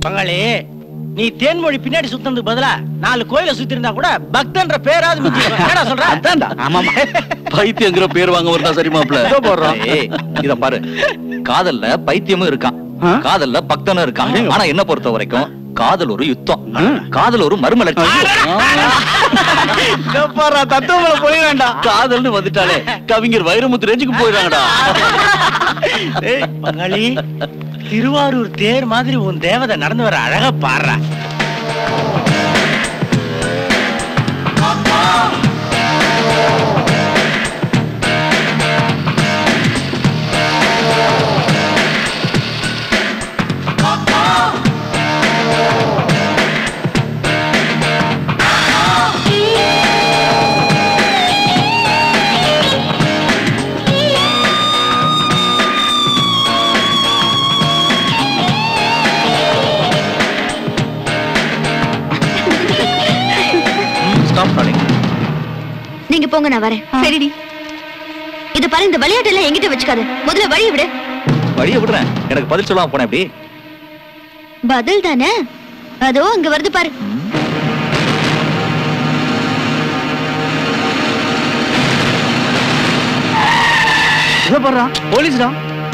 பங்காளி நீ தேன்மொழி பின்னாடி சுத்தறதுக்கு பதிலா நாலு கோயில சுத்தி இருந்தா கூட பக்தன்ற பேராவது மிஞ்சி இருக்கும். என்னடா சொல்ற அதான்டா. ஆமாமா பைத்தியங்கிற பேர் வாங்க வருதா சரி மாப்ள இதோ போடுறோம். ஏய், இத பாரு காதல்ல பைத்தியமும் இருக்கான் ஆ? காதல்ல பக்தனும் இருக்கான் அடேங்க. ஆனா என்ன பொறுத்த வரைக்கும் காதல் ஒரு யுத்தம் ஆ. காதல் ஒரு மறுமலர்ச்சி இதோ பாருடா, தத்துவங்களை போய் வேண்டாம் காதல்னு வந்துட்டாலே கவிஞர் வைரமுத்து ரேஞ்சுக்கு போயிடுறாங்கடா ஏய், பங்காளி திருவாரூர் தேர் மாதிரி உன் தேவதை நடந்து வர அழகா பாடுறா ஸ்டாப் டாலிங் நீங்க போங்க நான் வரேன் சரிடி இது பாரு இந்த விளையாட்டு எல்லாம் என்கிட்ட வச்சுக்காத முதல்ல வழி விடு வழிய விடுறேன் எனக்கு பதில் சொல்லாம போனேன் எப்படி பதில் தானே அதோ அங்க வருது பாரு இதோ பாருடா, போலீஸ்டா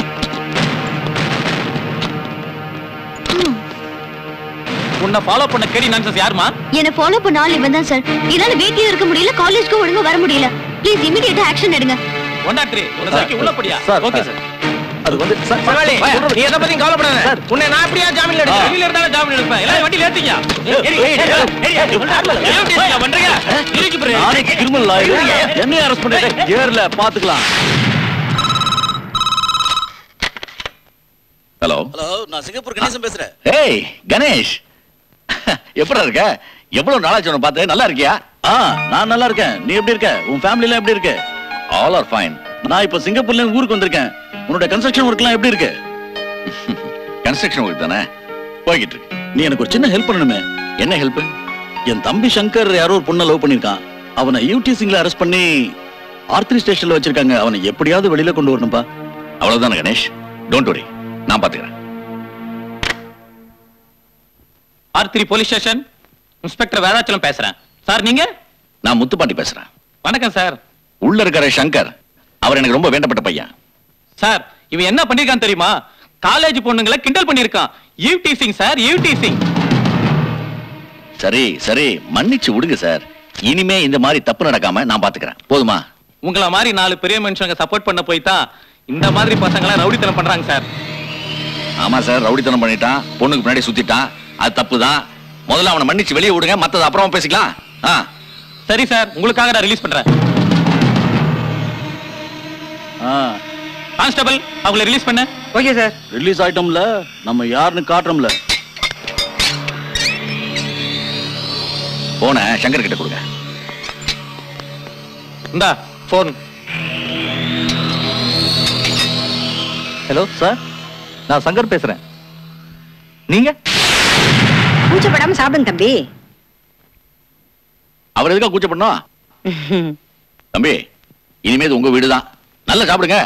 உன்னை ஃபாலோ பண்ண கேடி நான்சஸ் யாருமா என்ன ஃபாலோ பண்ண ஆள் இவன் தான் சார் இதனால வீட்லயும் இருக்க முடியல காலேஜ்க்கும் ஒழுங்கா வர முடியல ப்ளீஸ் இமிடியேட்டா ஆக்ஷன் எடுங்க ஒன் நாட் த்ரீ உன்னை தூக்கி உள்ள படியா சார், ஓகே சார். சார் அது வந்து சார், பங்காளி சொல்றது- நீ எதை பத்தியும் கவலைப்படாத சார். உன்னை நான் அப்படியா ஜாமீன்ல எடுக்கிறேன் வெளியில இருந்தாலும் ஜாமீன் எடுப்பேன் எல்லாரும் வண்டியில ஏத்திங்க பண்றீங்க இருக்கு பாரு. நானே criminal lawyer. என்னைய arrest பண்ணிட்டு ஏர்ல பாத்துக்கலாம் ஹலோ ஹலோ நான் சிங்கப்பூர் கணேசன் பேசுறேன் ஏய் கணேஷ் எப்படிடா இருக்க எவ்வளவு நாளாச்சு உன்னை பார்த்து நல்லா இருக்கியா ஆ நான் நல்லா இருக்கேன் நீ எப்படி இருக்க உன் ஃபேமிலி எல்லாம் எப்படி இருக்கு ஆல் ஆர் ஃபைன் நான் இப்ப சிங்கப்பூர்ல இருந்து ஊருக்கு வந்திருக்கேன் உன்னோட கன்ஸ்ட்ரக்ஷன் ஒர்க்லாம் எப்படி இருக்கு கன்ஸ்ட்ரக்ஷன் ஒர்க் தானே போய்கிட்டு இருக்கு நீ எனக்கு ஒரு சின்ன ஹெல்ப் பண்ணணுமே என்ன ஹெல்ப் என் தம்பி சங்கர் யாரோ ஒரு பொண்ணை லவ் பண்ணிருக்கான் அவனை யூடிசிங்ல அரெஸ்ட் பண்ணி ஆர்த்ரி ஸ்டேஷன்ல வச்சிருக்காங்க அவனை எப்படியாவது வெளியில கொண்டு வரணும்பா அவ்வளவுதானே கணேஷ் டோன்ட் வரி நான் பாத்துக்கிறேன் R three police station inspector Vedachalam பேசுறேன் சார் நீங்க நான் முத்துப்பாண்டி பேசுறேன் வணக்கம் சார் உள்ள இருக்கிற சங்கர் அவர் எனக்கு ரொம்ப வேண்டப்பட்ட பையன் சார் இவன் என்ன பண்ணிருக்கான் தெரியுமா காலேஜ் பொண்ணுங்களை கிண்டல் பண்ணிருக்கான் eve teasing sir eve teasing சரி சரி மன்னிச்சு விடுங்க சார் இனிமே இந்த மாதிரி தப்பு நடக்காம நான் பாத்துக்கிறேன் போதுமா உங்கள மாதிரி நாலு பெரிய மனுஷங்க சப்போர்ட் பண்ண போய் தான் இந்த மாதிரி பசங்க ரவுடித்தனம் பண்றாங்க சார் ஆமா சார் ரவுடித்தனம் பண்ணிட்டான் பொண்ணுக்கு பின்னாடி சுத்திட்டான் அது தப்பு தான் முதல்ல அவனை மன்னிச்சு வெளியே விடுங்க மத்தது அப்புறமா பேசிக்கலாம் ஆ சரி சார் உங்களுக்காக நான் ரிலீஸ் பண்றேன் கான்ஸ்டபிள் அவங்கள ரிலீஸ் பண்ண ஓகே சார் ரிலீஸ் ஆயிட்டோம்ல நம்ம யாருன்னு காட்டுறோம்ல போன சங்கர் கிட்ட கொடுங்க இந்தா போன் ஹலோ சார் நான் சங்கர் பேசுறேன் நீங்க கூச்சப்படாம சாப்பிடுங்க தம்பி அவர் எதுக்கா கூச்சப்படணும் தம்பி இனிமே இது உங்க வீடுதான் நல்லா சாப்பிடுங்க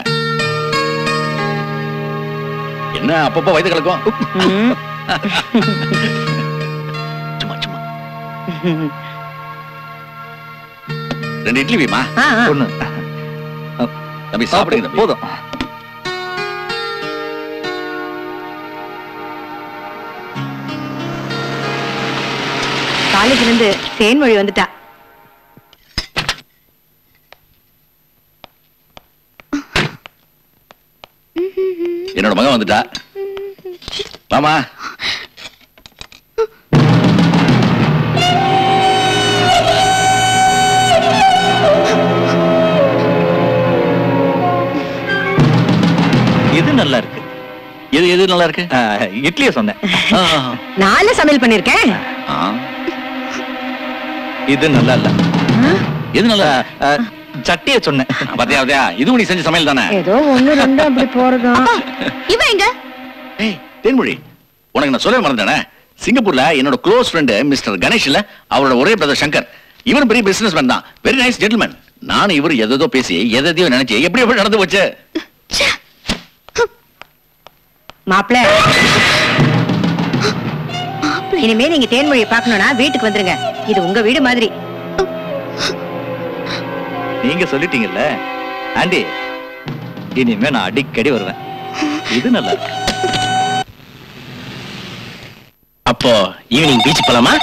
என்ன அப்பப்போ வயிற்று கலக்கும் சும்மா சும்மா ரெண்டு இட்லி வீமா ஆ, ஆ. ஒண்ணு தம்பி சாப்பிடுங்க தம்பி. போதும் காலேஜ்ல இருந்து தேன்மொழி வந்துட்டா என்னோட மகன் வந்துட்டா வாமா இது நல்லா இருக்கு எது எது நல்லா இருக்கு இட்லிய சொன்னேன் ஆ, நான் சமையல் பண்ணிருக்கேன் ஆ. இது நல்லா இல்ல எது நல்லா சட்டிய சொன்னேன் பாத்தியா பாத்தியா இது நீ செஞ்ச சமையல் தானே ஏதோ ஒண்ணு ரெண்டு அப்படி போறதும் இவன் எங்க ஏய் தேன்மொழி உனக்கு நான் சொல்ல மறந்துட்டேனே சிங்கப்பூர்ல என்னோட க்ளோஸ் ஃப்ரெண்டு மிஸ்டர் கணேஷ் இல்ல அவரோட ஒரே பிரதர் சங்கர் இவரும் பெரிய பிசினஸ் மேன் தான் வெரி நைஸ் ஜென்டில்மேன் நானும் இவரு எதோ பேசி எதையோ நினைச்சு எப்படி எப்படி நடந்து போச்சு மாப்பிள இனிமே நீங்க தேன்மொழியை பார்க்கணும்னா வீட்டுக்கு வந்துருங்க இது உங்க வீடு மாதிரி நீங்க சொல்லிட்டீங்கல்ல ஆண்டி இனிமே நான் அடிக்கடி வருவேன் இது நல்லா இருக்கு அப்போ ஈவினிங் பீச் போலாமா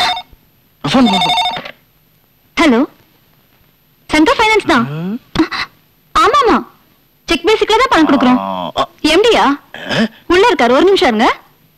ஹலோ சங்கர் ஃபைனான்ஸ் தான் ஆமாமா செக் பேசிக்ல தான் பணம் கொடுக்குறோம் எம்டியா உள்ள இருக்காரு ஒரு நிமிஷம் இருங்க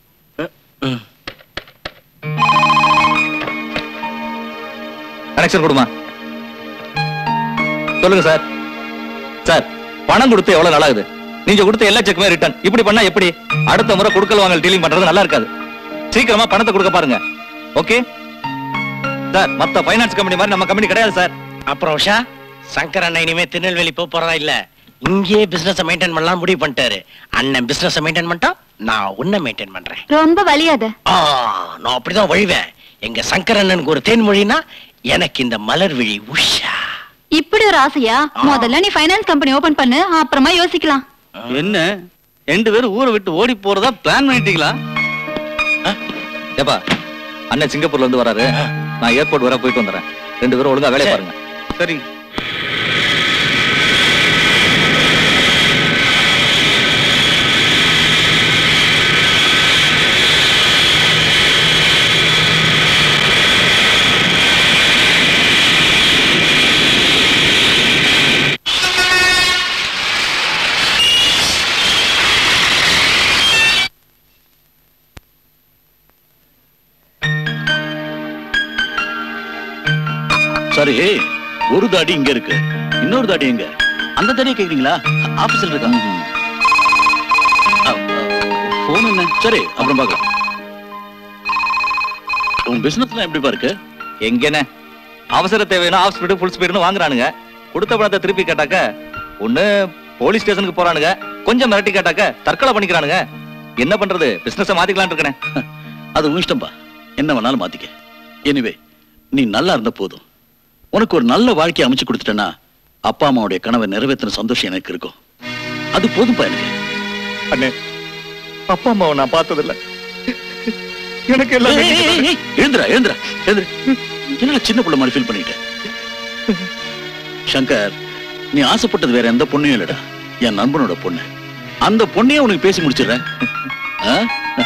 கனெக்ஷன் கொடுமா சொல்லுங்க சார் சார் பணம் கொடுத்து எவ்வளவு நாளாகுது நீங்க கொடுத்த எல்லா செக்குமே ரிட்டர்ன் இப்படி பண்ணா எப்படி அடுத்த முறை கொடுக்கல் வாங்கல் டீலிங் பண்றது நல்லா இருக்காது சீக்கிரமா பணத்தை கொடுக்க பாருங்க ஓகே சார் மத்த ஃபைனான்ஸ் கம்பெனி மாதிரி நம்ம கம்பெனி கிடையாது சார் அப்புறம் உஷா சங்கர் அண்ணன் இனிமே திருநெல்வேலி போக போறதா இல்ல இங்கேயே பிசினஸ் மெயின்டைன் பண்ணலாம் முடிவு பண்ணிட்டாரு அண்ணன் பிசினஸ் மெயின்டைன் பண்ணிட்டா நான் உன்னை மெயின்டைன் பண்றேன் ரொம்ப வலியாத ஆ, நான் அப்படிதான் வழிவேன் எங்க சங்கர் அண்ணனுக்கு ஒரு தேன்மொழினா எனக்கு இந்த மலர் விழி உஷா இப்படி ஒரு ஆசையா முதல்ல நீ ஃபைனான்ஸ் கம்பெனி ஓபன் பண்ணு அப்புறமா யோசிக்கலாம் என்ன ரெண்டு பேரும் ஊரை விட்டு ஓடி போறதா பிளான் பண்ணிட்டீங்களா ஏப்பா அண்ணன் சிங்கப்பூர்ல இருந்து வராரு நான் ஏர்போர்ட் வர போயிட்டு வந்துடுறேன் ரெண்டு பேரும் ஒழுங்கா வேலையை பாருங்க சரிங்க சரி ஒரு தாடி இங்க இருக்கு இன்னொரு தாடி எங்க அந்த தாடியை கேக்குறீங்களா ஆபீஸ்ல இருக்கா போன் என்ன சரி அப்புறம் பார்க்கலாம் உன் பிசினஸ்லாம் எப்படி இருக்கு எங்கன அவசர தேவையான ஆஃப் ஸ்பீடு ஃபுல் ஸ்பீடுன்னு வாங்குறானுங்க கொடுத்த பணத்தை திருப்பி கேட்டாக்க ஒண்ணு போலீஸ் ஸ்டேஷனுக்கு போறானுங்க கொஞ்சம் மிரட்டி கேட்டாக்க தற்கொலை பண்ணிக்கிறானுங்க என்ன பண்றது பிசினஸ் மாத்திக்கலாம்னு இருக்கேன் அது உன் இஷ்டம்பா என்ன வேணாலும் மாத்திக்க எனிவே நீ நல்லா இருந்த போதும் உனக்கு ஒரு நல்ல வாழ்க்கையை அமைச்சு கொடுத்துட்டேன்னா அப்பா அம்மாவுடைய கனவை நிறைவேற்றின சந்தோஷம் எனக்கு இருக்கும் அது போதும்பா எனக்கு அண்ணே அப்பா அம்மாவை நான் பார்த்ததில்ல எனக்கு எல்லாம் ஏய், ஏய், ஏய், ஏய், எழுந்துடா எழுந்துடா எழுந்துரு என்ன சின்ன பிள்ளை மாதிரி ஃபீல் பண்ணிட்டேன் சங்கர் நீ ஆசைப்பட்டது வேற எந்த பொண்ணையும் இல்லடா என் நண்பனோட பொண்ணு அந்த பொண்ணையே உனக்கு பேசி முடிச்சிடுறேன் ஆ?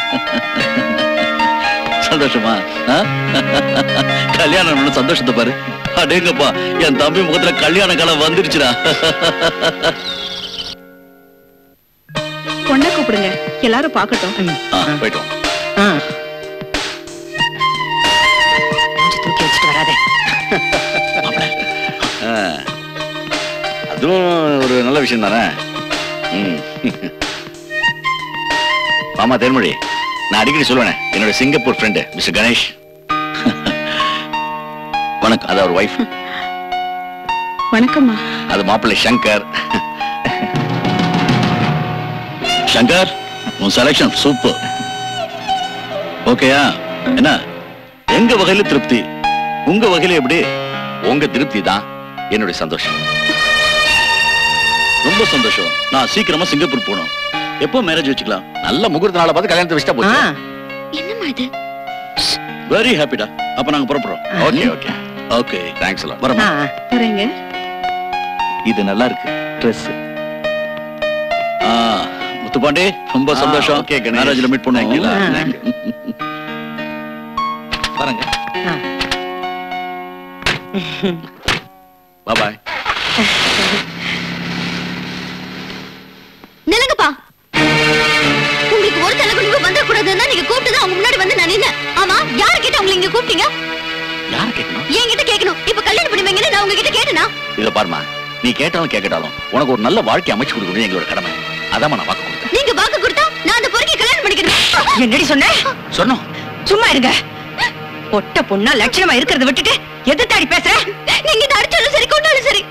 சந்தோஷமா ஆ? கல்யாணம் ஆன சந்தோஷத்தை பாரு அடேங்கப்பா என் தம்பி முகத்துல கல்யாண காலம் வந்துருச்சுடா பொண்ணை கூப்பிடுங்க எல்லாரும் பார்க்கட்டும் ஆ, போயிட்டு வா. ஆ. கொஞ்சம் தூக்கி வச்சுட்டு வராதே ஆ. அதுவும் ஒரு நல்ல விஷயம் தானே ம். ஆமா தேன்மொழி நான் அடிக்கடி சொல்லுவேனே என்னோட சிங்கப்பூர் ஃப்ரெண்டு மிஸ்டர் கணேஷ் வணக்கம் அது அவர் ஒய்ஃப் வணக்கம்மா அது மாப்பிள்ளை சங்கர் சங்கர் உன் செலக்ஷன் சூப்பர் ஓகேயா என்ன எங்க வகையில திருப்தி உங்க வகையில எப்படி உங்க திருப்தி தான் என்னுடைய சந்தோஷம் ரொம்ப சந்தோஷம் நான் சீக்கிரமா சிங்கப்பூர் போகணும் எப்போ மேரேஜ் வச்சுக்கலாம் நல்ல முகூர்த்த நாளை பார்த்து கல்யாணத்தை வச்சுட்டா ஆ, போச்சு என்னம்மா இது வெரி ஹாப்பிடா அப்ப நாங்க புறப்படுறோம் ஓகே ஓகே ஓகே தேங்க்ஸ் எல்லாம் ஆ, வரமா வரேங்க இது நல்லா இருக்கு ட்ரெஸ் ஆ, முத்துப்பாண்டி ரொம்ப சந்தோஷம் okay, கணேஷ். மேரேஜ்ல மீட் Thank you, பண்ணுவோம் thank பாருங்க ஆ. பாய் நில்லுங்கப்பா உங்களுக்கு ஒரு தலைகுனிவு வந்துட கூடாதுன்னா நீங்க கூப்பிட்டு தான் அவங்க முன்னாடி வந்து நான் நின்னேன் ஆமா யாரு கிட்ட உங்களை இங்க கூப்பிட்டீங்க யார் கேட்கணும் என்கிட்ட கேட்கணும் இப்ப கல்யாணம் பண்ணுவீங்கன்னு நான் உங்ககிட்ட கேட்டேனா இத பாருமா நீ கேட்டாலும் கேட்கட்டாலும் உனக்கு ஒரு நல்ல வாழ்க்கை அமைச்சு கொடுக்கணும் எங்களோட கடமை அதான் நான் வாக்கு கொடுத்தேன் நீங்க வாக்கு கொடுத்தா நான் அந்த பொறுக்கி கல்யாணம் பண்ணிக்கிறேன் என்னடி சொன்ன சொன்னோம் சும்மா இருங்க பொட்ட பொண்ணா லட்சணமா இருக்கிறத விட்டுட்டு எதிர்த்தாடி பேசுற நீங்க இதை அடிச்சாலும் சரி கொண்டாலும் சரி